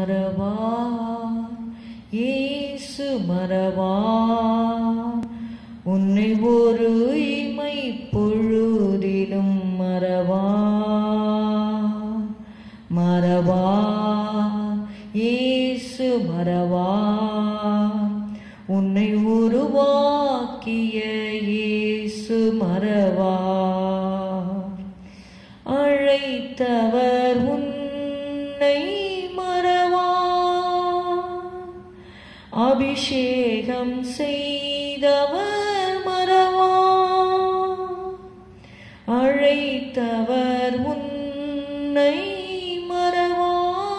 மறவா இயேசு மறவா உன்னை ஒரு இமை பொழுதிலும் மறவா மறவா இயேசு மறவா உன்னை உருவாக்கிய இயேசு மறவா அழைத்தவர் உன்னை மறவா அபிஷேகம் செய்தவர் மறவா அழைத்தவர் உன்னை மறவா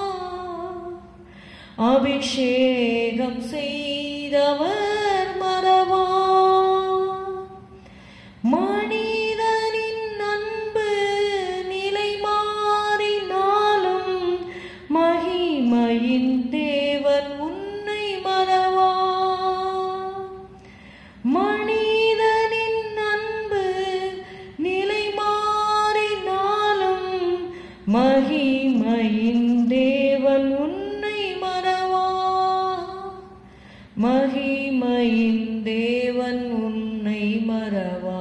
அபிஷேகம் செய்தவர் மறவா மனிதனின் அன்பு நிலை மாறினாலும் மகிமையின் தேவன் உன்னை மறவா மனிதனின் அன்பு நிலை மாறினாலும் மகிமையின் தேவன் உன்னை மறவா மகிமையின் தேவன் உன்னை மறவா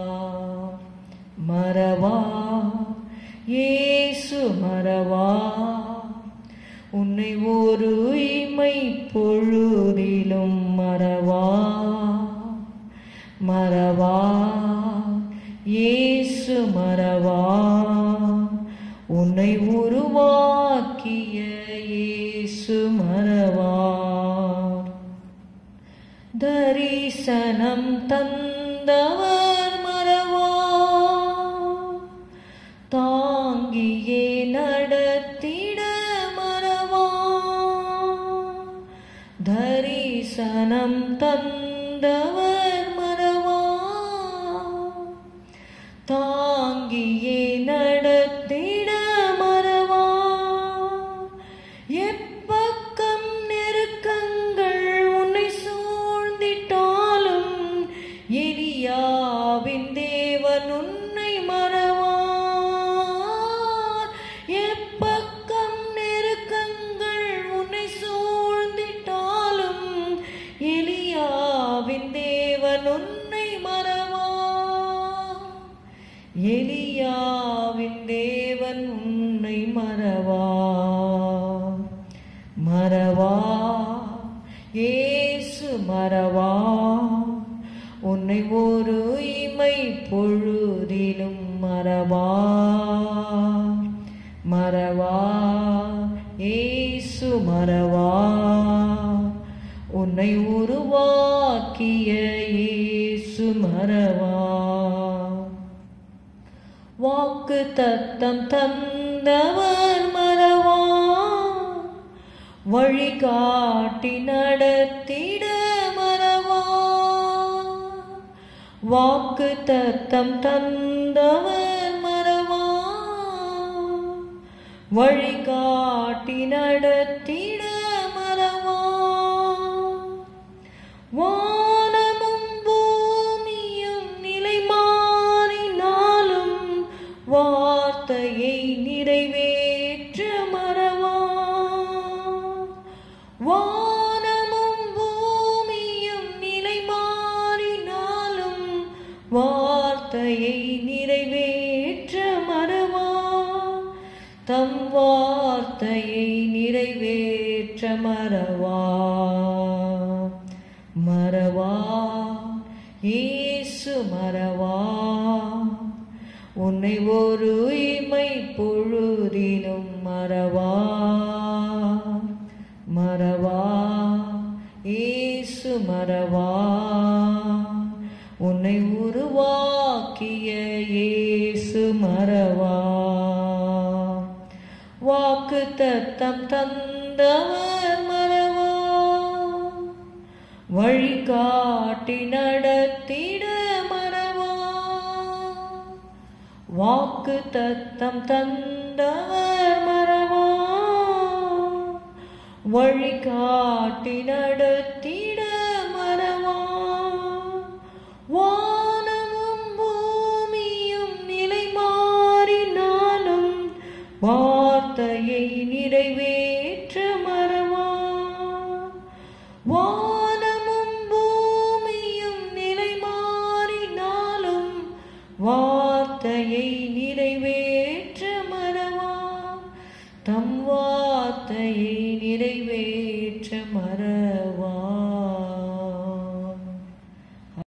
மறவா இயேசு மறவா உன்னை ஒரு இமை பொழுதிலும் மறவா மறவா இயேசு மறவா உன்னை உருவாக்கிய இயேசு மறவா தரிசனம் தந்தவர் மறவா தாங்கியே நடத்திட மறவா தரிசனம் தந்தவர் மறவா தாங்கியே நடத்திட மறவா எப்பக்கம் நெருக்கங்கள் உன்னை சூழ்ந்திட்டாலும் எலியாவின் தேவன் உன்னை மறவா எப்பக்கம் நெருக்கங்கள் உன்னை சூழ்ந்திட்டாலும் எலியாவின் தேவன் உன்னை மறவா எலியாவின் தேவன் உன்னை மறவா மறவா இயேசு மறவா உன்னை ஒரு இமை பொழுதிலும் மறவா மறவா இயேசு மறவா உன்னை உருவாக்கிய இயேசு மறவா வாக்கு தத்தம் தந்தவர் மறவா வழிகாட்டி நடத்திட மறவா வாக்கு தத்தம் தந்தவர் மறவா வழிகாட்டி நடத்திட மறவா வானமும் பூமியும் நிலை மாறினாலும் வார்த்தையை நிறைவேற்ற மறவா வானமும் பூமியும் நிலை மாறினாலும் வார்த்தையை நிறைவேற்ற மறவா தம் வார்த்தையை நிறைவேற்ற மறவா மறவா இயேசு மறவா உன்னை ஒரு இமை பொழுதிலும் மறவா மறவா இயேசு மறவா உன்னை உருவாக்கிய இயேசு மறவா வாக்கு தத்தம் தந்தவர் மறவா வழிகாட்டி நடத்திட மறவா வாக்கு தத்தம் தந்தவர் மறவா வழிகாட்டி நடத்திட மறவா வானமும் பூமியும் நிலை மாறினாலும் வார்த்தையை நிறைவேற்ற மறவா நிறைவேற்ற மறவார் தம் வார்த்தையை நிறைவேற்ற மறவார்